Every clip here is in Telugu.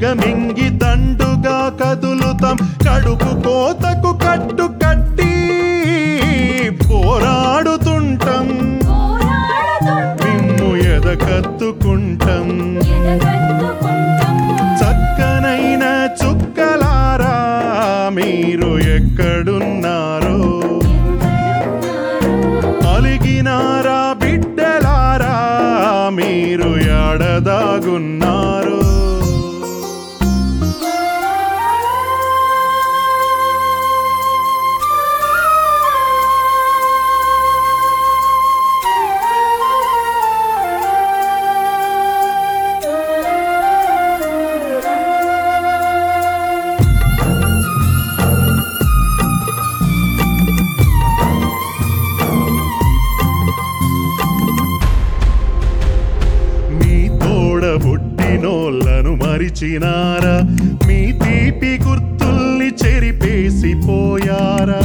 దిగమింగి దండుగా కదులుతాం కడుపు కోతకు కట్టు కట్టి పోరాడుతుంటాం మిమ్ము ఎదకత్తుకుంటాం చక్కనైన చుక్కలారా మీరు ఎక్కడున్నారో అలిగినారా బిడ్డలారా మీరు ఎడదాగున్నారు మీ తోడ పుట్టినోళ్ళను మరిచినారా మీ తీపి గుర్తుల్ని చెరిపేసి పోయారా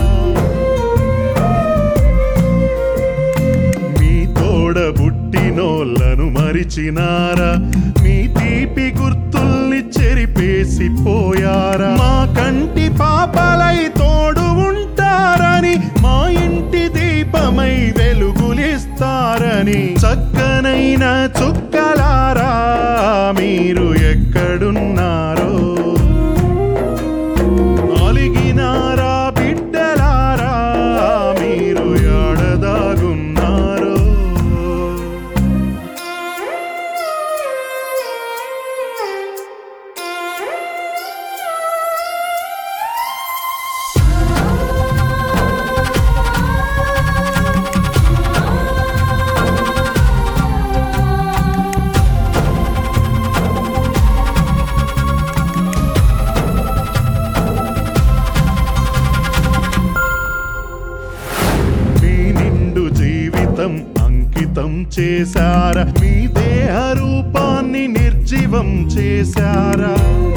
మీ తోడ పుట్టినోళ్ళను మరిచినారా మీ తీపి గుర్తుల్ని చెరిపేసి పోయారా మా కంటి పాపలై తోడు ఉంటారని మా ఇంటి దీపమై వెలుగులిస్తారని చక్కనైన చుక్కలారా మీరు ఎక్కడున్నారో అలిగినారా బిడ్డలారా మీరు ఎడదాగున్నారో మీ నిండు జీవితం అంకితం చేశారా మీ దేహ రూపాన్ని నిర్జీవం చేశారా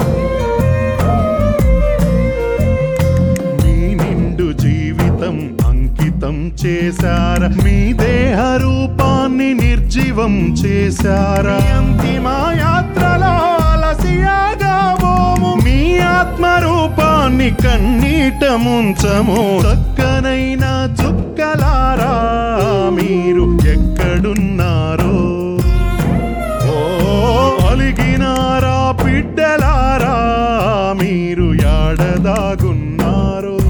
మీ నిండు జీవితం అంకితం చేశారా మీ దేహ రూపాన్ని నిర్జీవం చేశారా అంతిమ యాత్రలో అలసియాగాబోము మీ ఆత్మ రూపాన్ని కన్నీట ముంచము చక్కనైన చుక్కలారా మీరు ఎక్కడున్నారో ఓ అలిగినారా బిడ్డలారా మీరు యాడదాగున్నారో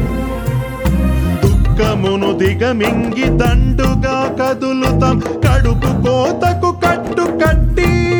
దుఃఖమును దిగమింగి దండుగా కదులుతాం కడుపు కోతకు కట్టు కట్టి